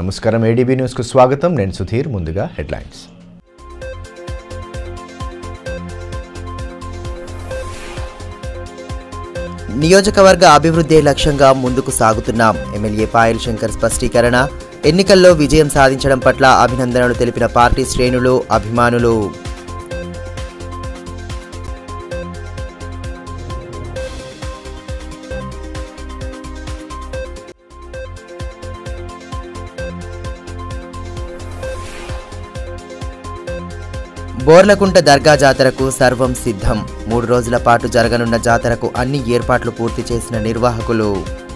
నమస్కారం ఏడీబీ న్యూస్కు స్వాగతం నేను సుధీర్ ముందుగా హెడ్లైన్స్ నియోజకవర్గ అభివృద్ధి లక్ష్యంగా ముందుకు సాగుతున్నాం ఎమ్మెల్యే పాయల్ శంకర్ స్పష్టీకరణ ఎన్నికల్లో విజయం సాధించడం పట్ల అభినందనలు తెలిపిన పార్టీ శ్రేణులు అభిమానులు బోర్లకుంట దర్గా జాతరకు సర్వం సిద్ధం మూడు రోజుల పాటు జరగనున్న జాతరకు అన్ని ఏర్పాట్లు పూర్తి చేసిన నిర్వాహకులు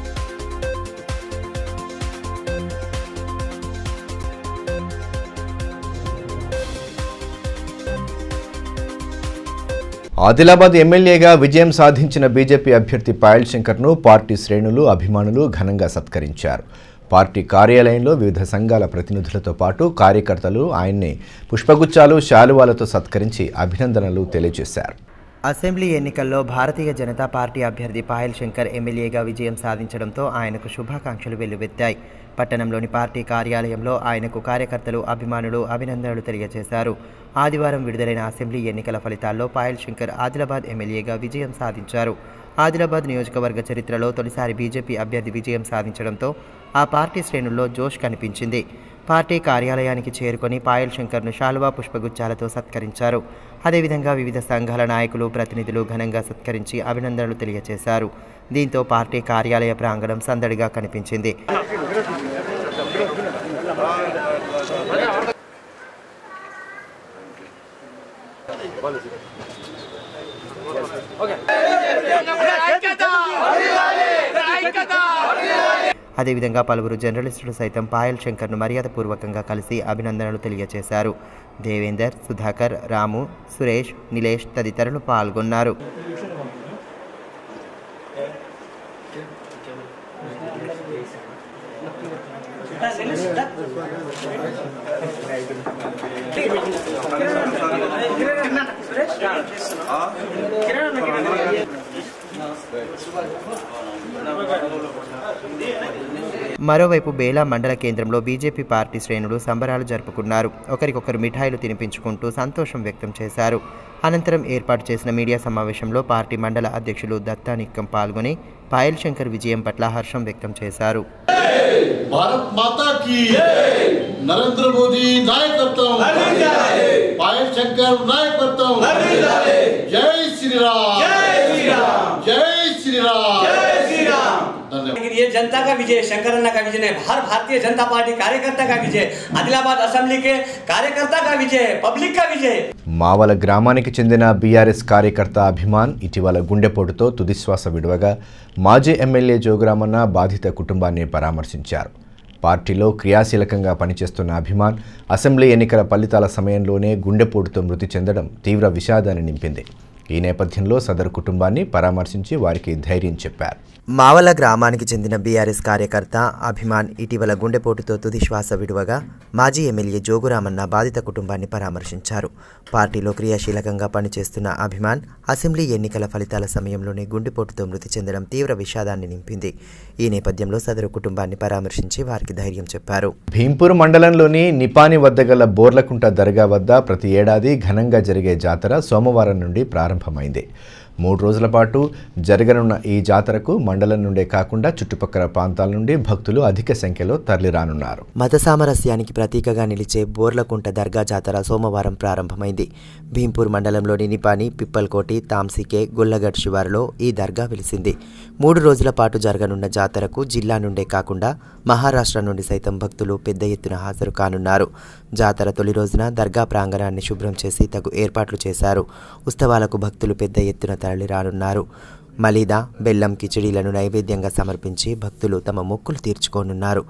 ఆదిలాబాద్ ఎమ్మెల్యేగా విజయం సాధించిన బీజేపీ అభ్యర్థి పాయల్ శంకర్ను పార్టీ శ్రేణులు అభిమానులు ఘనంగా సత్కరించారు పార్టీ కార్యాలయంలో వివిధ సంఘాల ప్రతినిధులతో పాటు కార్యకర్తలు ఆయన్ని పుష్పగుచ్చాలు శాలువాలతో సత్కరించి అభినందనలు తెలియజేశారు అసెంబ్లీ ఎన్నికల్లో భారతీయ జనతా పార్టీ అభ్యర్థి పాయల్ శంకర్ ఎమ్మెల్యేగా విజయం సాధించడంతో ఆయనకు శుభాకాంక్షలు వెల్లువెత్తాయి పట్టణంలోని పార్టీ కార్యాలయంలో ఆయనకు కార్యకర్తలు అభిమానులు అభినందనలు తెలియజేశారు ఆదివారం విడుదలైన అసెంబ్లీ ఎన్నికల ఫలితాల్లో పాయల్ శంకర్ ఆదిలాబాద్ ఎమ్మెల్యేగా విజయం సాధించారు ఆదిలాబాద్ నియోజకవర్గ చరిత్రలో తొలిసారి బీజేపీ అభ్యర్థి విజయం సాధించడంతో ఆ పార్టీ శ్రేణుల్లో జోష్ కనిపించింది పార్టీ కార్యాలయానికి చేరుకొని పాయల్ శంకర్ను శాలువా పుష్పగుచ్చాలతో సత్కరించారు అదేవిధంగా వివిధ సంఘాల నాయకులు ప్రతినిధులు ఘనంగా సత్కరించి అభినందనలు తెలియజేశారు దీంతో పార్టీ కార్యాలయ ప్రాంగణం సందడిగా కనిపించింది అదేవిధంగా పలువురు జర్నలిస్టులు సైతం పాయల్ శంకర్ను మర్యాదపూర్వకంగా కలిసి అభినందనలు తెలియజేశారు దేవేందర్ సుధాకర్ రాము సురేష్ నిలేష్ తదితరులు పాల్గొన్నారు మరోవైపు బేలా మండల కేంద్రంలో బీజేపీ పార్టీ శ్రేణులు సంబరాలు జరుపుకున్నారు ఒకరికొకరు మిఠాయిలు తినిపించుకుంటూ సంతోషం వ్యక్తం చేశారు అనంతరం ఏర్పాటు చేసిన మీడియా సమావేశంలో పార్టీ మండల అధ్యక్షులు దత్తా నిక్కం పాల్గొని పాయల్ శంకర్ విజయం పట్ల హర్షం వ్యక్తం చేశారు भारत माता की नरेंद्र मोदी नायकत्व पायल शंकर नायकत्व जय श्री राम जय श्री राम धन्यवाद लेकिन ये जनता का विजय शंकर अन्ना का विजय नहीं हर भारतीय जनता पार्टी कार्यकर्ता का विजय आदिलाबाद असेंबली के कार्यकर्ता का विजय पब्लिक का विजय మావల గ్రామానికి చెందిన బీఆర్ఎస్ కార్యకర్త అభిమాన్ ఇటీవల గుండెపోటుతో తుదిశ్వాస విడువగా మాజీ ఎమ్మెల్యే జోగురామన్న బాధిత కుటుంబాన్ని పరామర్శించారు పార్టీలో క్రియాశీలకంగా పనిచేస్తున్న అభిమాన్ అసెంబ్లీ ఎన్నికల ఫలితాల సమయంలోనే గుండెపోటుతో మృతి చెందడం తీవ్ర విషాదాన్ని నింపింది ఈ నేపథ్యంలో సదరు కుటుంబాన్ని పరామర్శించి వారికి ధైర్యం చెప్పారు మావల గ్రామానికి చెందిన బీఆర్ఎస్ కార్యకర్త అభిమాన్ ఇటీవల గుండెపోటుతో తుది శ్వాస విడువగా మాజీ ఎమ్మెల్యే జోగురామన్న బాధిత కుటుంబాన్ని పరామర్శించారు పార్టీలో క్రియాశీలకంగా పనిచేస్తున్న అభిమాన్ అసెంబ్లీ ఎన్నికల ఫలితాల సమయంలోనే గుండెపోటుతో మృతి చెందడం తీవ్ర విషాదాన్ని నింపింది ఈ నేపథ్యంలో సదరు కుటుంబాన్ని పరామర్శించి వారికి ధైర్యం చెప్పారు భీంపూర్ మండలంలోని నిపాని వద్ద గల బోర్లకుంట దర్గా వద్ద ప్రతి ఏడాది ఘనంగా జరిగే జాతర సోమవారం నుండి ప్రారంభమైంది మూడు రోజుల పాటు జరగనున్న ఈ జాతరకు మండలం నుండే కాకుండా చుట్టుపక్కల ప్రాంతాల నుండి భక్తులు అధిక సంఖ్యలో తరలిరానున్నారు మత సామరస్యానికి ప్రతీకగా నిలిచే బోర్లకుంట దర్గా జాతర సోమవారం ప్రారంభమైంది భీంపూర్ మండలంలోని నిపాని పిప్పల్కోటి తాంసికే గొల్లగడ్ శివారులో ఈ దర్గా వెలిసింది మూడు రోజుల పాటు జరగనున్న జాతరకు జిల్లా నుండే కాకుండా మహారాష్ట్ర నుండి సైతం భక్తులు పెద్ద ఎత్తున హాజరు కానున్నారు జాతర తొలి రోజున దర్గా ప్రాంగణాన్ని శుభ్రం చేసి తగు ఏర్పాట్లు చేశారు ఉత్సవాలకు భక్తులు పెద్ద ఎత్తున తరలి రానున్నారు మలీదా బెల్లం కిచడీలను నైవేద్యంగా సమర్పించి భక్తులు తమ మొక్కులు తీర్చుకోనున్నారు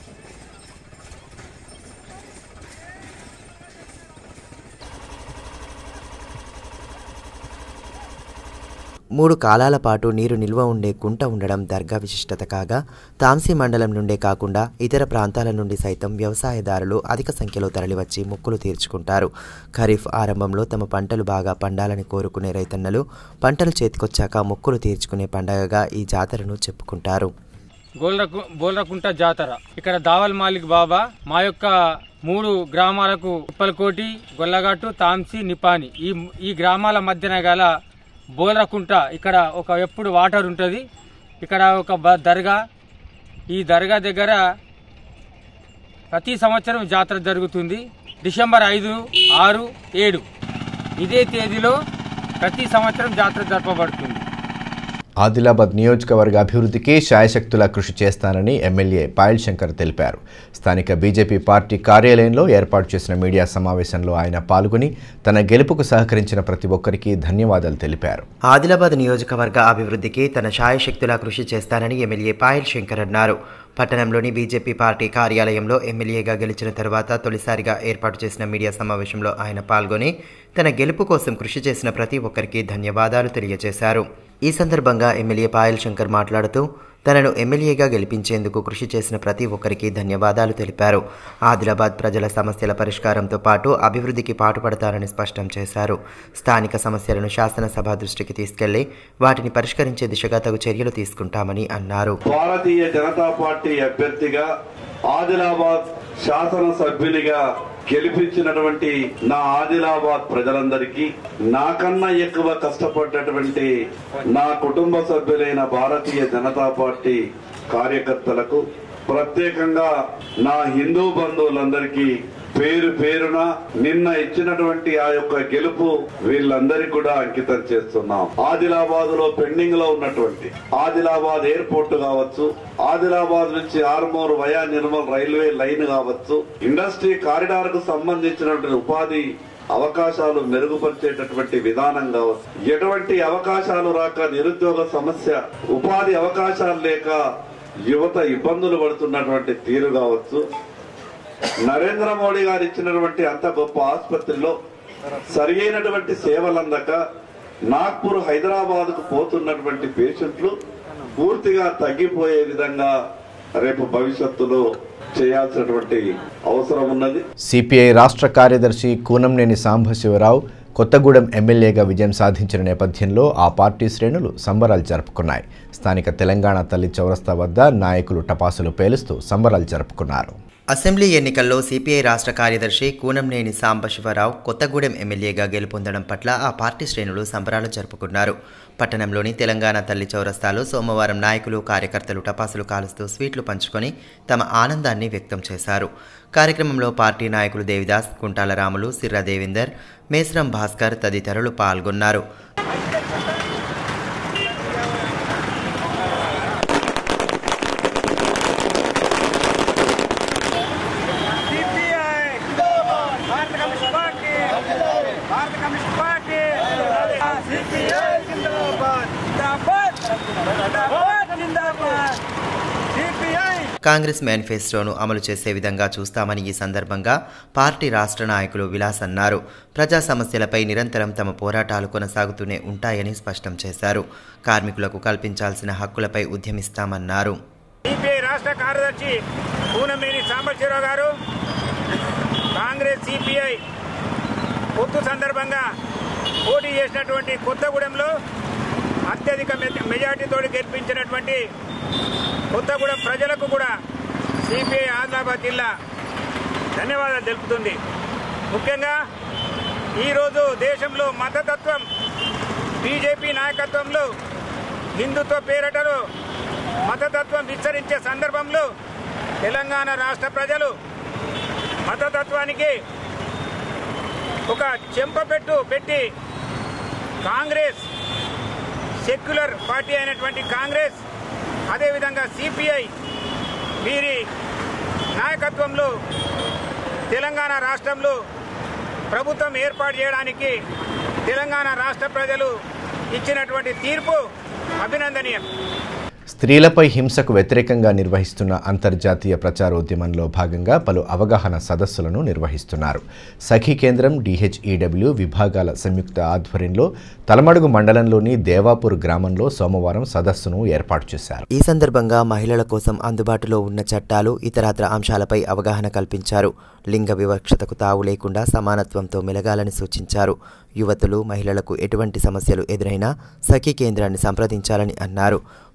మూడు కాలాల పాటు నీరు నిల్వ ఉండే కుంట ఉండడం దర్గా విశిష్టత కాగా తాంసీ మండలం నుండే కాకుండా ఇతర ప్రాంతాల నుండి సైతం వ్యవసాయదారులు అధిక సంఖ్యలో తరలివచ్చి మొక్కులు తీర్చుకుంటారు ఖరీఫ్ ఆరంభంలో తమ పంటలు బాగా పండాలని కోరుకునే రైతన్నలు పంటలు చేతికొచ్చాక మొక్కులు తీర్చుకునే పండగగా ఈ జాతరను చెప్పుకుంటారు గోల్రకు బోల్రకుంట జాతర ఇక్కడ దావల్ మాలిక్ బాబా మా యొక్క మూడు గ్రామాలకు ఉప్పలకోటి గొల్లగట్టు తాంసి నిపాని ఈ ఈ గ్రామాల మధ్యన గల బోల్రకుంట ఇక్కడ ఒక ఎప్పుడు వాటర్ ఉంటుంది ఇక్కడ ఒక బ- దర్గా ఈ దర్గా దగ్గర ప్రతి సంవత్సరం జాతర జరుగుతుంది డిసెంబర్ ఐదు ఆరు ఏడు ఇదే తేదీలో ప్రతి సంవత్సరం జాతర జరపబడుతుంది ఆదిలాబాద్ నియోజకవర్గ అభివృద్ధికి శాయశక్తులా కృషి చేస్తానని ఎమ్మెల్యే పాయల్ శంకర్ తెలిపారు స్థానిక బీజేపీ పార్టీ కార్యాలయంలో ఏర్పాటు చేసిన మీడియా సమావేశంలో ఆయన పాల్గొని తన గెలుపుకు సహకరించిన ప్రతి ఒక్కరికి ధన్యవాదాలు తెలిపారు ఆదిలాబాద్ నియోజకవర్గ అభివృద్ధికి తన శాయశక్తులా కృషి చేస్తానని ఎమ్మెల్యే పాయల్ శంకర్ అన్నారు పట్టణంలోని బీజేపీ పార్టీ కార్యాలయంలో ఎమ్మెల్యేగా గెలిచిన తర్వాత తొలిసారిగా ఏర్పాటు చేసిన మీడియా సమావేశంలో ఆయన పాల్గొని తన గెలుపు కోసం కృషి చేసిన ప్రతి ఒక్కరికి ధన్యవాదాలు తెలియజేశారు ఈ సందర్భంగా ఎమ్మెల్యే పాయల్ శంకర్ మాట్లాడుతూ తనను ఎమ్మెల్యేగా గెలిపించేందుకు కృషి చేసిన ప్రతి ఒక్కరికి ధన్యవాదాలు తెలిపారు ఆదిలాబాద్ ప్రజల సమస్యల పరిష్కారంతో పాటు అభివృద్ధికి పాటుపడతారని స్పష్టం చేశారు స్థానిక సమస్యలను శాసనసభ దృష్టికి తీసుకెళ్లి వాటిని పరిష్కరించే దిశగా తగు చర్యలు తీసుకుంటామని అన్నారు భారతీయ జనతా పార్టీ అభ్యర్థిగా ఆదిలాబాద్ శాసన సభ్యునిగా గెలిపించినటువంటి నా ఆదిలాబాద్ ప్రజలందరికీ నాకన్నా ఎక్కువ కష్టపడ్డటువంటి నా కుటుంబ సభ్యులైన భారతీయ జనతా పార్టీ కార్యకర్తలకు ప్రత్యేకంగా నా హిందూ బంధువులందరికీ పేరు పేరున నిన్న ఇచ్చినటువంటి ఆ యొక్క గెలుపు వీళ్ళందరికీ కూడా అంకితం చేస్తున్నాం ఆదిలాబాద్ లో పెండింగ్ లో ఉన్నటువంటి ఆదిలాబాద్ ఎయిర్పోర్ట్ కావచ్చు ఆదిలాబాద్ నుంచి Armoor via Nirmal railway line కావచ్చు ఇండస్ట్రీ కారిడార్ కు సంబంధించినటువంటి ఉపాధి అవకాశాలు మెరుగుపరిచేటటువంటి విధానం కావచ్చు ఎటువంటి అవకాశాలు రాక నిరుద్యోగ సమస్య ఉపాధి అవకాశాలు లేక యువత ఇబ్బందులు పడుతున్నటువంటి తీరు కావచ్చు నరేంద్ర మోడీ గారు ఇచ్చినటువంటి అంత గొప్ప ఆసుపత్రిలో సరి అయినటువంటి సేవలు అందక నాగ్పూర్ హైదరాబాద్ కు పోతున్నటువంటి పేషెంట్లు పూర్తిగా తగ్గిపోయే విధంగా రేపు భవిష్యత్తులో చేయాల్సినటువంటి అవసరం ఉన్నది సిపిఐ రాష్ట్ర కార్యదర్శి కూనంనేని సాంబశివరావు కొత్తగూడెం ఎమ్మెల్యేగా విజయం సాధించిన నేపథ్యంలో ఆ పార్టీ శ్రేణులు సంబరాలు జరుపుకున్నాయి స్థానిక తెలంగాణ తల్లి చౌరస్తా వద్ద నాయకులు టపాసులు పేలుస్తూ సంబరాలు జరుపుకున్నారు అసెంబ్లీ ఎన్నికల్లో సిపిఐ రాష్ట్ర కార్యదర్శి కూనంనేని సాంబశివరావు కొత్తగూడెం ఎమ్మెల్యేగా గెలుపొందడం పట్ల ఆ పార్టీ శ్రేణులు సంబరాలు జరుపుకున్నారు పట్టణంలోని తెలంగాణ తల్లి చౌరస్తాలో సోమవారం నాయకులు కార్యకర్తలు టపాసులు కాలుస్తూ స్వీట్లు పంచుకొని తమ ఆనందాన్ని వ్యక్తం చేశారు కార్యక్రమంలో పార్టీ నాయకులు దేవిదాస్ కుంటాల రాములు సిర్ర దేవిందర్ మేస్రం భాస్కర్ తదితరులు పాల్గొన్నారు భారత కమ్యూనిస్ట్ పార్టీ భారత కమ్యూనిస్ట్ పార్టీ సిపిఐ జిందాబాద్ జిందాబాద్ జిందాబాద్ జిందాబాద్ సిపిఐ కాంగ్రెస్ మేనిఫెస్టోను అమలు చేసే విధంగా చూస్తామని ఈ సందర్భంగా పార్టీ రాష్ట్ర నాయకులు విలాస్ అన్నారు ప్రజా సమస్యలపై నిరంతరం తమ పోరాటాలు కొనసాగుతూనే ఉంటాయని స్పష్టం చేశారు కార్మికులకు కల్పించాల్సిన హక్కులపై ఉద్యమిస్తామన్నారు సిపిఐ రాష్ట్ర కార్యదర్శి పూనమేని సాంబశివరావు గారు కాంగ్రెస్ సిపిఐ పొత్తు సందర్భంగా పోటీ చేసినటువంటి కొత్తగూడెంలో అత్యధిక మెజ- మెజార్టీతో గెలిపించినటువంటి కొత్తగూడెం ప్రజలకు కూడా సిపిఐ ఆదిలాబాద్ జిల్లా ధన్యవాదాలు తెలుపుతుంది ముఖ్యంగా ఈరోజు దేశంలో మతతత్వం బీజేపీ నాయకత్వంలో హిందుత్వ పేరటలో మతతత్వం విస్తరించే సందర్భంలో తెలంగాణ రాష్ట్ర ప్రజలు మతతత్వానికి ఒక చెంపపెట్టు పెట్టి కాంగ్రెస్ సెక్యులర్ పార్టీ అయినటువంటి కాంగ్రెస్ అదేవిధంగా సిపిఐ వీరి నాయకత్వంలో తెలంగాణ రాష్ట్రంలో ప్రభుత్వం ఏర్పాటు చేయడానికి తెలంగాణ రాష్ట్ర ప్రజలు ఇచ్చినటువంటి తీర్పు అభినందనీయం స్త్రీలపై హింసకు వ్యతిరేకంగా నిర్వహిస్తున్న అంతర్జాతీయ ప్రచారోద్యమంలో భాగంగా పలు అవగాహన సదస్సులను నిర్వహిస్తున్నారు సఖీ కేంద్రం డిహెచ్ఈడబ్ల్యూ విభాగాల సంయుక్త ఆధ్వర్యంలో తలమడుగు మండలంలోని దేవాపూర్ గ్రామంలో సోమవారం సదస్సును ఏర్పాటు చేశారు ఈ సందర్భంగా మహిళల కోసం అందుబాటులో ఉన్న చట్టాలు ఇతరత్ర అంశాలపై అవగాహన కల్పించారు లింగ వివక్షతకు తావు లేకుండా సమానత్వంతో మెలగాలని సూచించారు యువతులు మహిళలకు ఎటువంటి సమస్యలు ఎదురైనా సఖీ కేంద్రాన్ని సంప్రదించాలని అన్నారు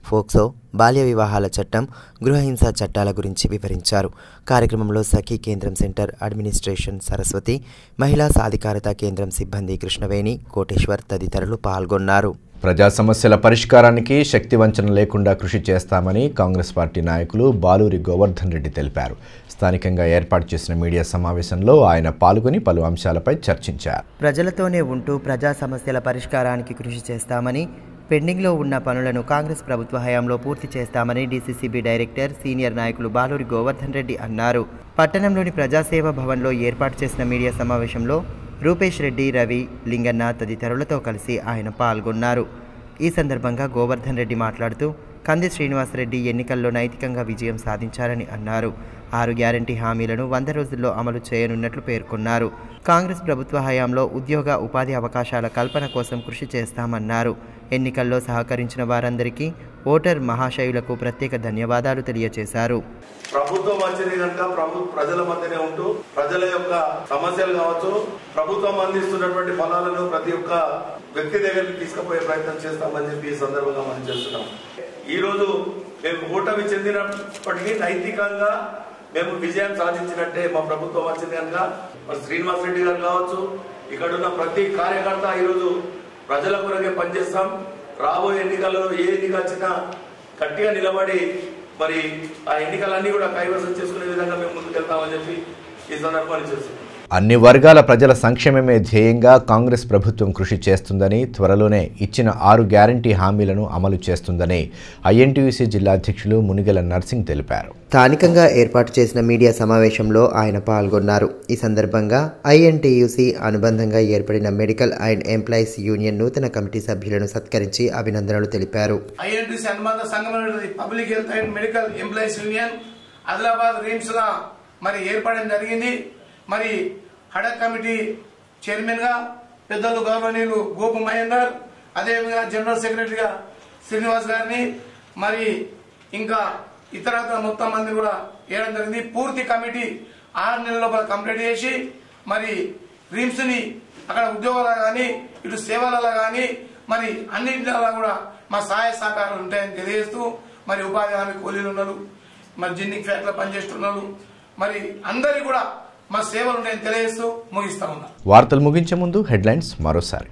ఫోక్సో బాల్య వివాహాల చట్టం గృహహింస చట్టాల గురించి వివరించారు కార్యక్రమంలో సఖీ కేంద్రం సెంటర్ అడ్మినిస్ట్రేషన్ సరస్వతి మహిళా సాధికారత కేంద్రం సిబ్బంది కృష్ణవేణి కోటేశ్వర్ తదితరులు పాల్గొన్నారు ప్రజా సమస్యల పరిష్కారానికి శక్తి వంచన లేకుండా కృషి చేస్తామని కాంగ్రెస్ పార్టీ నాయకులు బాలూరి గోవర్ధన్ రెడ్డి తెలిపారు స్థానికంగా ఏర్పాటు చేసిన మీడియా సమావేశంలో ఆయన పాల్గొని పలు అంశాలపై చర్చించారు ప్రజలతోనే ఉంటూ ప్రజా సమస్యల పరిష్కారానికి కృషి చేస్తామని పెండింగ్లో ఉన్న పనులను కాంగ్రెస్ ప్రభుత్వ హయాంలో పూర్తి చేస్తామని డీసీసీబీ డైరెక్టర్ సీనియర్ నాయకులు బాలూరి గోవర్ధన్ రెడ్డి అన్నారు పట్టణంలోని ప్రజాసేవ భవన్లో ఏర్పాటు చేసిన మీడియా సమావేశంలో రూపేష్ రెడ్డి రవి లింగన్న తదితరులతో కలిసి ఆయన పాల్గొన్నారు ఈ సందర్భంగా గోవర్ధన్ రెడ్డి మాట్లాడుతూ కంది శ్రీనివాసరెడ్డి ఎన్నికల్లో నైతికంగా విజయం సాధించారని అన్నారు ఆరు గ్యారంటీ హామీలను వంద రోజుల్లో అమలు చేయనున్నట్లు పేర్కొన్నారు కాంగ్రెస్ ప్రభుత్వ హయాంలో ఉద్యోగ ఉపాధి అవకాశాల కల్పన కోసం కృషి చేస్తామన్నారు ఎన్నికల్లో సహకరించిన వారందరికీ ఓటర్ మహాశయులకు ప్రత్యేక ధన్యవాదాలు తెలియజేశారు ప్రభుత్వం వచ్చింది కనుక ప్రభు ప్రజల మధ్యనే ఉంటూ ప్రజల యొక్క సమస్యలు కావచ్చు ప్రభుత్వం అందిస్తున్నటువంటి ఫలాలను ప్రతి ఒక్క వ్యక్తి దగ్గరికి తీసుకుపోయే ప్రయత్నం చేస్తామని చెప్పి ఈ సందర్భంగా మనం చేస్తున్నాం ఈ రోజు మేము ఓటమి చెందినప్పటికీ నైతికంగా మేము విజయం సాధించినట్టే మా ప్రభుత్వం వచ్చింది కనుక మరి శ్రీనివాస్ రెడ్డి గారు కావచ్చు ఇక్కడ ఉన్న ప్రతి కార్యకర్త ఈరోజు ప్రజల కొరకే పనిచేస్తాం రాబోయే ఎన్నికల్లో ఏ ఎన్నిక వచ్చినా గట్టిగా నిలబడి మరి ఆ ఎన్నికలన్నీ కూడా కైవసం చేసుకునే విధంగా మేము ముందుకెళ్తామని చెప్పి ఈ సందర్భాన్ని చేస్తున్నాం అన్ని వర్గాల ప్రజల సంక్షేమమే ధ్యేయంగా కాంగ్రెస్ ప్రభుత్వం కృషి చేస్తుందని త్వరలోనే ఇచ్చిన ఆరు గ్యారంటీ హామీలను అమలు చేస్తుందని ఐఎన్టీయూసీ జిల్లా అధ్యక్షులు మునిగల నర్సింగ్ తెలిపారు స్థానికంగా ఏర్పాటు చేసిన మీడియా సమావేశంలో ఆయన పాల్గొన్నారు ఈ సందర్భంగా ఐఎన్టీయూసీ అనుబంధంగా ఏర్పడిన మెడికల్ అండ్ ఎంప్లాయీస్ యూనియన్ నూతన కమిటీ సభ్యులను సత్కరించి అభినందనలు తెలిపారు ఐఎన్టీసీ అనుబంధ సంఘమైనటువంటి public health and medical employees union Adilabad RIMS లా మరి ఏర్పడడం జరిగింది మరి హడక్ కమిటీ చైర్మన్ గా పెద్దలు గౌరవనీయులు గోపు మహేందర్ అదేవిధంగా జనరల్ సెక్రటరీగా శ్రీనివాస్ గారిని మరి ఇంకా ఇతర మొత్తం మంది కూడా వేయడం జరిగింది పూర్తి కమిటీ ఆరు నెలల లోపల కంప్లీట్ చేసి మరి రిమ్స్ ని అక్కడ ఉద్యోగాలు కానీ ఇటు సేవలలో కానీ మరి అన్నింటిలో కూడా మా సహాయ సహకారాలు ఉంటాయని తెలియజేస్తూ మరి ఉపాధి హామీ కూలీలు ఉన్నారు మరి జిన్నింగ్ ఫ్యాక్టరీలో పనిచేస్తున్నారు మరి అందరి కూడా మా సేవలు ఉంటాయని తెలియజేస్తూ ముగిస్తా ఉన్నా వార్తలు ముగించే ముందు హెడ్లైన్స్ మరోసారి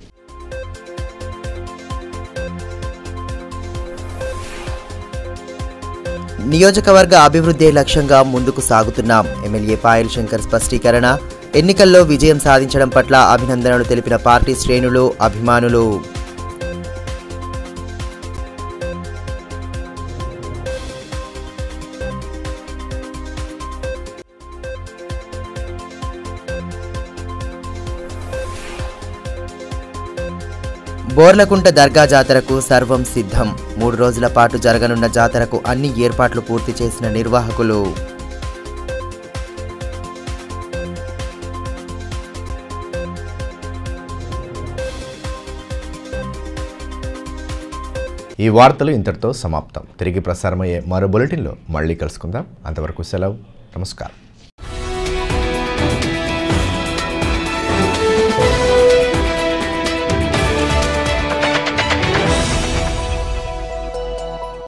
నియోజకవర్గ అభివృద్ధి లక్ష్యంగా ముందుకు సాగుతున్నాం ఎమ్మెల్యే పాయల్ శంకర్ స్పష్టీకరణ ఎన్నికల్లో విజయం సాధించడం పట్ల అభినందనలు తెలిపిన పార్టీ శ్రేణులు అభిమానులు బోర్లకుంట దర్గా జాతరకు సర్వం సిద్ధం మూడు రోజుల పాటు జరగనున్న జాతరకు అన్ని ఏర్పాట్లు పూర్తి చేసిన నిర్వాహకులు ఈ వార్తలు ఇంతటితో సమాప్తం తిరిగి ప్రసారమయ్యే మరో బులెటిన్లో మళ్ళీ కలుసుకుందాం అంతవరకు సెలవు నమస్కారం